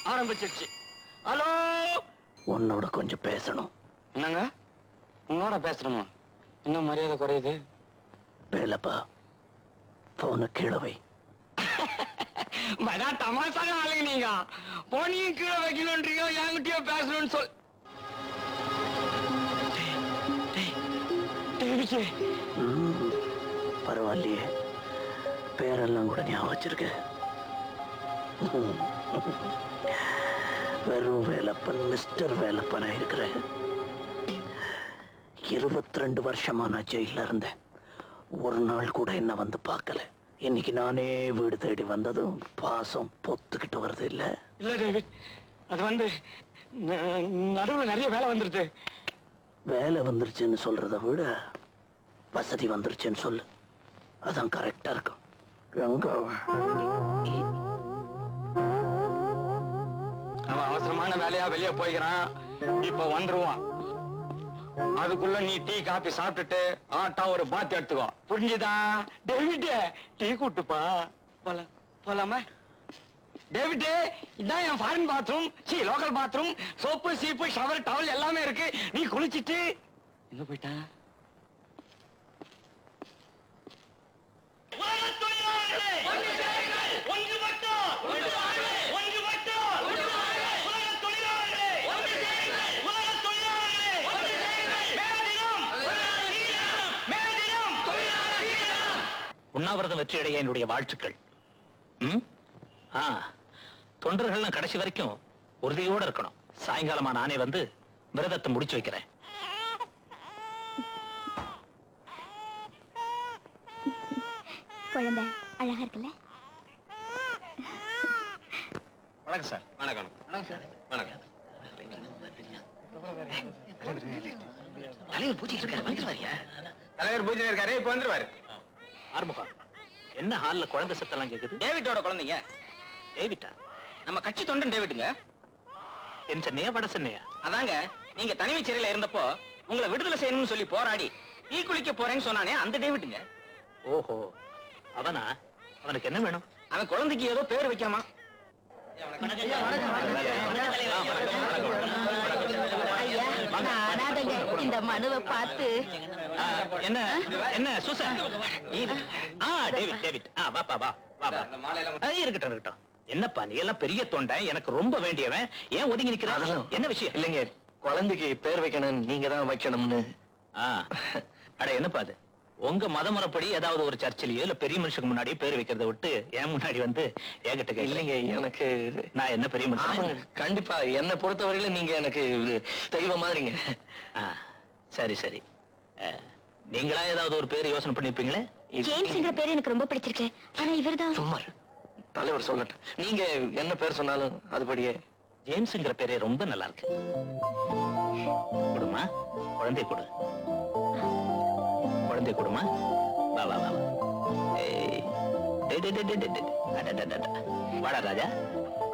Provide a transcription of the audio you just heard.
ஆரம்பிச்சிருச்சு ஹலோ உன்னோட கொஞ்சம் பேசணும் என்னங்க உங்களோட பேசுறோமா இன்னும் மரியாதை குறையுது வேலைப்பா போன கீழே வை மதா தமாசாக ஆளுங்க நீங்க போனியும் கீழே வைக்கணுன்றீங்க என்கிட்டயோ பேசணும்னு சொல் டேய், டேய், விஜய். ம், பரவாயில்லையே பேரெல்லாம் கூட ஞாபகம் வச்சிருக்க ம். வெறும் வேலப்பன் மிஸ்டர் வேலப்பனா இருக்கிறேன் இருபத்தி ரெண்டு வருஷமா நான் ஜெயில இருந்தேன் ஒரு நாள் கூட என்ன வந்து பார்க்கல இன்னைக்கு நானே வீடு தேடி வந்ததும் பாசம் பொத்துக்கிட்டு வருது இல்ல இல்ல டேவிட் அது வந்து ந- நடுவுல நிறைய வேலை வந்துருது வேலை வந்துருச்சுன்னு சொல்றதை விட வசதி வந்துருச்சுன்னு சொல்லு அதான் கரெக்டா இருக்கும் எங்க அவன் அவசரமான வேலையா வெளியே போய்க்கிறான் இப்ப வந்துருவான் அதுக்குள்ள நீ டீ காபி சாப்பிட்டுட்டு ஆட்டா ஒரு பாத்தி எடுத்துக்கோ புரிஞ்சுதா டேவிட் டீ கூட்டுப்பா போலாம் போலாமா டேவிட் இதான் என் ஃபாரின் பாத்ரூம் சி லோக்கல் பாத்ரூம் சோப்பு சீப்பு ஷவர் டவல் எல்லாமே இருக்கு நீ குளிச்சிட்டு எங்க போயிட்டான் உண்ணாவிரதம் வெற்றியடைய என்னுடைய வாழ்த்துக்கள் ம்? ஆ தொண்டர்கள்லாம் கடைசி வரைக்கும் உறுதியோட இருக்கணும் சாயங்காலமா நானே வந்து விரதத்தை முடிச்சு வைக்கிறேன் குழந்தை அழகா இருக்குல்ல வணக்கம் சார் வணக்கம் வணக்கம் வணக்கம் தலைவர் பூச்சிட்டு இருக்காரு வந்துருவாரியா தலைவர் பூஜை இருக்காரு இப்ப வந்துருவாரு ஆறுமுகம் என்ன ஹால்ல குழந்தை சத்தெல்லாம் கேக்குது டேவிட்டோட குழந்தைங்க டேவிட்டா நம்ம கட்சி தொண்டன் டேவிட்டுங்க என் சென்னையா வட சென்னையா அதாங்க நீங்க தனிமை சிறையில இருந்தப்போ உங்களை விடுதலை செய்யணும்னு சொல்லி போராடி டீ குளிக்க போறேன்னு சொன்னானே அந்த டேவிட்டுங்க ஓஹோ அவனா அவனுக்கு என்ன வேணும் அவன் குழந்தைக்கு ஏதோ பேர் வைக்காமா அனாதைங்க இந்த மனுவை பார்த்து ஆ, என்ன என்ன சூசன் ஆ டேவிட் டேவிட் ஆ வாப்பா வா வா வா ஆ, இருக்கட்டும் இருக்கட்டும் என்னப்பா நீ எல்லாம் பெரிய தொண்டை எனக்கு ரொம்ப வேண்டியவன் ஏன் ஒதுங்கி நிக்கிற அதெல்லாம் என்ன விஷயம் இல்லைங்க குழந்தைக்கு பேர் வைக்கணும் நீங்க தான் வைக்கணும்னு ஆ அட என்னப்பா அது உங்க மதமுறைப்படி ஏதாவது ஒரு சர்ச்சிலேயோ இல்ல பெரிய மனுஷனுக்கு முன்னாடி பேர் வைக்கிறத விட்டு என் முன்னாடி வந்து என்கிட்ட கேட்கல. இல்லைங்க எனக்கு நான் என்ன பெரிய ஆமாங்க மனுஷன் கண்டிப்பா என்னை பொறுத்தவரையில நீங்க எனக்கு ஒரு தெய்வம் மாதிரிங்க ஆ, சரி சரி ஆ, நீங்களா ஏதாவது ஒரு பேர் யோசனை பண்ணிருப்பீங்களே ஜேம்ஸ்ங்கிற பேரு எனக்கு ரொம்ப பிடிச்சிருக்கு ஆனா இவர்தான் சும்மா இரு. தலைவர் சொல்லட்டும் நீங்க என்ன பேர் சொன்னாலும் அதுபடியே ஜேம்ஸ்ங்கிற பேரே ரொம்ப நல்லா இருக்கு கொடுமா குழந்தை கொடு குழந்தை கொடுமா வா வா வா வா. ஏய். டேய், டேய், டேய், டேய், டேய், டேய். அடடடடட. வாடா ராஜா